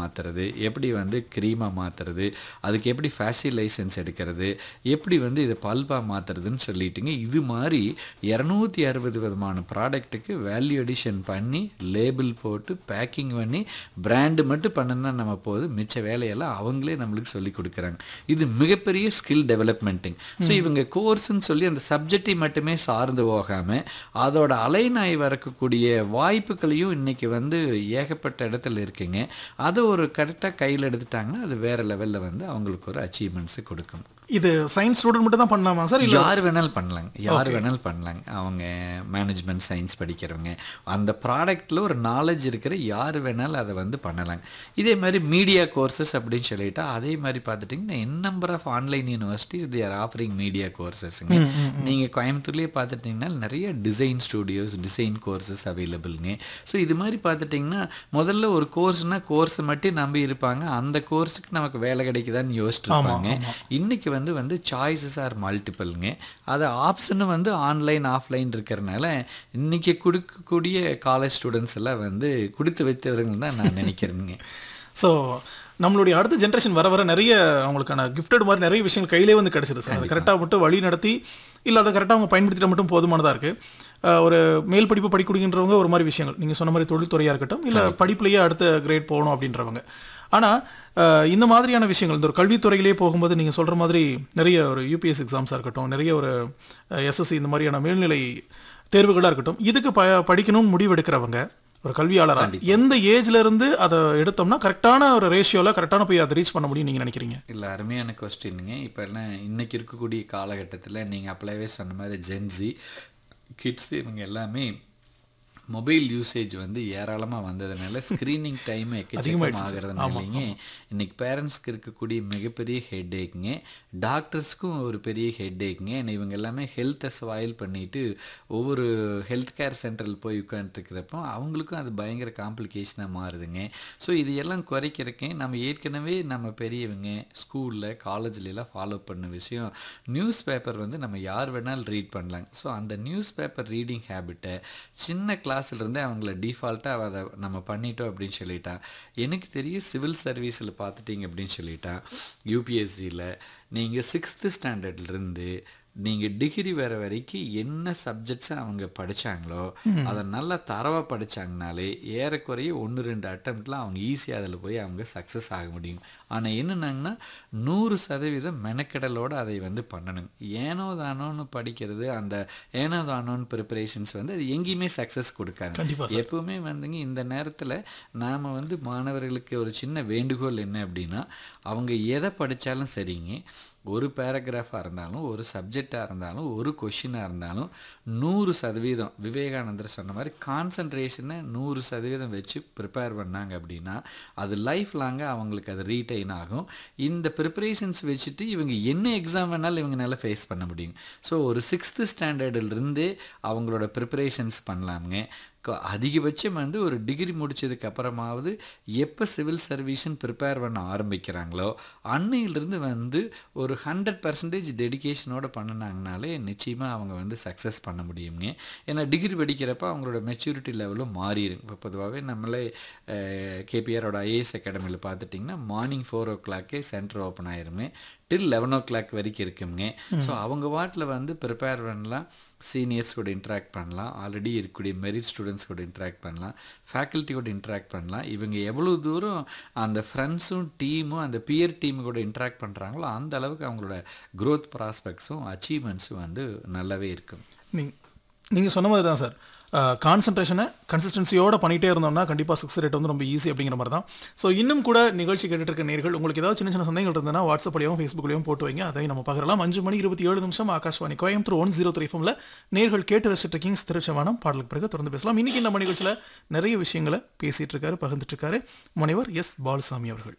மாற்றுறது எப்படி வந்து க்ரீமாக மாற்றுறது அதுக்கு எப்படி ஃபேஷியல் லைசன்ஸ் எடுக்கிறது எப்படி வந்து இதை பல்பாக மாற்றுறதுன்னு சொல்லிட்டுங்க இது மாதிரி இரநூத்தி அறுபது விதமான ப்ராடக்ட்டுக்கு வேல்யூ அடிஷன் பண்ணி லேபிள் போட்டு பேக்கிங் பண்ணி பிராண்டு மட்டும் பண்ணுனா நம்ம போது மிச்ச வேலையெல்லாம் அவங்களே நம்மளுக்கு சொல்லி கொடுக்குறாங்க இது மிகப்பெரிய ஸ்கில் டெவலப்மெண்ட்டுங்க ஸோ இவங்க கோர்ஸ்ன்னு சொல்லி அந்த சப்ஜெக்டை மட்டுமே சார்ந்து போகாமல் அதோட அலைநாய் வரக்கூடிய வாய்ப்புகளையும் இன்னைக்கு வந்து ஏகப்பட்ட இடத்துல இருக்குங்க அதை ஒரு கரெக்டாக கையில் எடுத்துட்டாங்கன்னா அது வேற லெவலில் வந்து அவங்களுக்கு ஒரு அச்சீவ்மெண்ட்ஸு கொடுக்கும் இது சயின்ஸ் ஸ்டூடெண்ட் மட்டும் தான் பண்ணலாமா சார் இல்லை யார் வேணாலும் பண்ணலாங்க யார் வேணாலும் பண்ணலாங்க அவங்க மேனேஜ்மெண்ட் சயின்ஸ் படிக்கிறவங்க அந்த ப்ராடக்ட்டில் ஒரு நாலேஜ் இருக்கிற யார் வேணாலும் அதை வந்து பண்ணலாங்க இதே மாதிரி மீடியா கோர்சஸ் அப்படின்னு சொல்லிட்டா அதே மாதிரி பார்த்துட்டிங்கன்னா N number of online universities the are offering media கோர்சஸ்ங்க நீங்கள் கோயம்புத்தூர்லேயே பார்த்துட்டிங்கன்னா நிறைய டிசைன் ஸ்டூடியோஸ் டிசைன் கோர்சஸ் அவைலபிள்ங்க ஸோ இது மாதிரி பார்த்துட்டிங்கன்னா முதல்ல ஒரு கோர்ஸ்னால் கோர்ஸை மட்டும் நம்பி இருப்பாங்க அந்த கோர்ஸுக்கு நமக்கு வேலை கிடைக்குதான்னு யோசிச்சுட்டு இருப்பாங்க இன்னைக்கு வந்து வந்து சாய்ஸஸ் ஆர் மல்டிபிள்ங்க அது ஆப்ஷனும் வந்து ஆன்லைன் ஆஃப்லைன் இருக்கிறனால இன்னைக்கு கொடுக்கக்கூடிய காலேஜ் ஸ்டூடெண்ட்ஸ் எல்லாம் வந்து கொடுத்து வைத்தவர்கள் தான் நான் நினைக்கிறேங்க ஸோ நம்மளுடைய அடுத்த ஜென்ரேஷன் வர வர நிறைய அவங்களுக்கான கிஃப்டட் மாதிரி நிறைய விஷயங்கள் கையிலே வந்து கிடைச்சிது சார் அதை கரெக்டாக மட்டும் வழி நடத்தி இல்லை அதை கரெக்டாக அவங்க பயன்படுத்திட்ட மட்டும் போதுமானதாக இருக்குது ஒரு மேல் படிப்பு படிக்கக்கூடியன்றவங்க ஒரு மாதிரி விஷயங்கள் நீங்கள் சொன்ன மாதிரி தொழில்துறையாக இருக்கட்டும் இல்லை படிப்புலேயே அடுத்த கிரேட் போகணும் அப்படின்றவங்க ஆனால் இந்த மாதிரியான விஷயங்கள் இந்த ஒரு கல்வித்துறையிலே போகும்போது நீங்கள் சொல்கிற மாதிரி நிறைய ஒரு யூபிஎஸ் எக்ஸாம்ஸாக இருக்கட்டும் நிறைய ஒரு எஸ்எஸ்சி இந்த மாதிரியான மேல்நிலை தேர்வுகளாக இருக்கட்டும் இதுக்கு ப படிக்கணும்னு முடிவெடுக்கிறவங்க ஒரு கல்வியாளராக எந்த ஏஜ்ல இருந்து அதை எடுத்தோம்னா கரெக்டான ஒரு ரேஷியோவில் கரெக்டான போய் அதை ரீச் பண்ண முடியும் நீங்கள் நினைக்கிறீங்க இல்லை அருமையான கொஸ்டினுங்க இப்போ எல்லாம் இன்னைக்கு இருக்கக்கூடிய காலகட்டத்தில் நீங்கள் அப்பளவே சொன்ன மாதிரி ஜென்ஸி கிட்ஸ் இவங்க எல்லாமே மொபைல் யூசேஜ் வந்து ஏராளமாக வந்ததுனால ஸ்க்ரீனிங் டைம் எக்கச்சக்கம் ஆகிறதுனாலிங்க இன்னைக்கு பேரண்ட்ஸ்க்கு இருக்கக்கூடிய மிகப்பெரிய ஹெட் ஏக்குங்க டாக்டர்ஸ்க்கும் ஒரு பெரிய ஹெட் ஏக்குங்க ஏன்னா இவங்க எல்லாமே ஹெல்த்தை ஸ்வாயில் பண்ணிட்டு ஒவ்வொரு ஹெல்த் கேர் சென்டரில் போய் உட்காந்துருக்கிறப்போ அவங்களுக்கும் அது பயங்கர காம்ப்ளிகேஷனாக மாறுதுங்க ஸோ இது எல்லாம் குறைக்கிறதுக்கு நம்ம ஏற்கனவே நம்ம பெரியவங்க ஸ்கூலில் காலேஜ்லாம் ஃபாலோ பண்ண விஷயம் நியூஸ் பேப்பர் வந்து நம்ம யார் வேணாலும் ரீட் பண்ணலாங்க ஸோ அந்த நியூஸ் பேப்பர் ரீடிங் ஹேபிட்டை சின்ன கிளாஸ்லேருந்தே அவங்கள டிஃபால்ட்டாக அதை நம்ம பண்ணிட்டோம் அப்படின்னு சொல்லிட்டான் எனக்கு தெரியும் சிவில் சர்வீஸில் பார்த்துட்டிங்க அப்படின்னு சொல்லிட்டான் யூபிஎஸ்சியில் நீங்கள் சிக்ஸ்த்து ஸ்டாண்டர்ட்லேருந்து நீங்கள் டிகிரி வர வரைக்கும் என்ன சப்ஜெக்ட்ஸை அவங்க படித்தாங்களோ அதை நல்லா தரவாக படித்தாங்கனாலே ஏறக்குறைய ஒன்று ரெண்டு அட்டம்ப்டில் அவங்க ஈஸியாக அதில் போய் அவங்க சக்ஸஸ் ஆக முடியும் ஆனால் என்னென்னாங்கன்னா நூறு சதவீதம் மெனக்கெடலோடு அதை வந்து பண்ணணும் ஏனோ தானோன்னு படிக்கிறது அந்த ஏனோ தானோன்னு ப்ரிப்பரேஷன்ஸ் வந்து அது எங்கேயுமே சக்ஸஸ் கொடுக்காது எப்பவுமே வந்துங்க இந்த நேரத்தில் நாம் வந்து மாணவர்களுக்கு ஒரு சின்ன வேண்டுகோள் என்ன அப்படின்னா அவங்க எதை படித்தாலும் சரிங்க ஒரு பேராகிராஃபாக இருந்தாலும் ஒரு சப்ஜெக்டாக இருந்தாலும் ஒரு கொஷினாக இருந்தாலும் நூறு சதவீதம் விவேகானந்தர் சொன்ன மாதிரி கான்சன்ட்ரேஷனை நூறு சதவீதம் வச்சு ப்ரிப்பேர் பண்ணாங்க அப்படின்னா அது லைஃப் லாங்காக அவங்களுக்கு அது ரீட்டைன் ஆகும் இந்த ப்ரிப்பரேஷன்ஸ் வச்சுட்டு இவங்க என்ன எக்ஸாம் வேணாலும் இவங்கனால ஃபேஸ் பண்ண முடியும் ஸோ ஒரு சிக்ஸ்த்து ஸ்டாண்டர்டிலிருந்தே அவங்களோட ப்ரிப்பரேஷன்ஸ் பண்ணலாமுங்க அதிகபட்சம் வந்து ஒரு டிகிரி முடிச்சதுக்கு அப்புறமாவது எப்போ சிவில் சர்வீஸ்ன்னு ப்ரிப்பேர் பண்ண ஆரம்பிக்கிறாங்களோ அன்னையிலிருந்து வந்து ஒரு ஹண்ட்ரட் பர்சன்டேஜ் டெடிக்கேஷனோட பண்ணினாங்கனாலே நிச்சயமாக அவங்க வந்து சக்ஸஸ் பண்ண முடியுங்க ஏன்னா டிகிரி படிக்கிறப்ப அவங்களோட மெச்சூரிட்டி லெவலும் மாறிடும் இப்போ பொதுவாகவே நம்மளே கேபிஆரோட ஐஏஎஸ் அகாடமியில் பார்த்துட்டிங்கன்னா மார்னிங் ஃபோர் ஓ கிளாக்கே சென்டர் ஓப்பன் ஆயிருமே டில் லெவன் ஓ கிளாக் வரைக்கும் இருக்குங்க ஸோ அவங்க வாட்டில் வந்து ப்ரிப்பேர் பண்ணலாம் சீனியர்ஸ் கூட இன்ட்ராக்ட் பண்ணலாம் ஆல்ரெடி இருக்கக்கூடிய மெரிட் ஸ்டூடெண்ட்ஸ் கூட இன்ட்ராக்ட் பண்ணலாம் ஃபேக்கல்ட்டி கூட இன்ட்ராக்ட் பண்ணலாம் இவங்க எவ்வளோ தூரம் அந்த ஃப்ரெண்ட்ஸும் டீமும் அந்த பியர் டீம் கூட இன்ட்ராக்ட் பண்ணுறாங்களோ அந்த அளவுக்கு அவங்களோட க்ரோத் ப்ராஸ்பெக்ட்ஸும் அச்சீவ்மெண்ட்ஸும் வந்து நல்லாவே இருக்கும் நீ நீங்கள் சொன்ன மாதிரி தான் சார் கான்சன்ட்ரேஷனை கன்சிஸ்டன்சியோட பண்ணிகிட்டே இருந்தோம்னா கண்டிப்பாக சிக்ஸ் ரேட் வந்து ரொம்ப ஈஸி அப்படிங்கிற மாதிரி தான் ஸோ இன்னும் கூட நிகழ்ச்சி கேட்டுட்டு இருக்க நேர்கள் உங்களுக்கு ஏதாவது சின்ன சின்ன சந்தேகங்கள் இருந்ததுன்னா வாட்ஸ்அப்லையும் ஃபேஸ்புக்லையும் போட்டு வைங்க அதையும் நம்ம பார்க்கலாம் அஞ்சு மணி இருபத்தி ஏழு நிமிஷம் Akashvani Coimbatore one zero three ஃபோமில் நேர்கள் கேட்டு ரசிட்டு கிங்ஸ் திருச்சவானம் பாடலுக்கு பிறகு தொடர்ந்து பேசலாம் இன்னைக்கு நம்ம நிகழ்ச்சியில் நிறைய விஷயங்களை பேசிகிட்டு இருக்காரு பகிர்ந்துட்டு இருக்காரு முனைவர் எஸ் பாலுசாமி அவர்கள்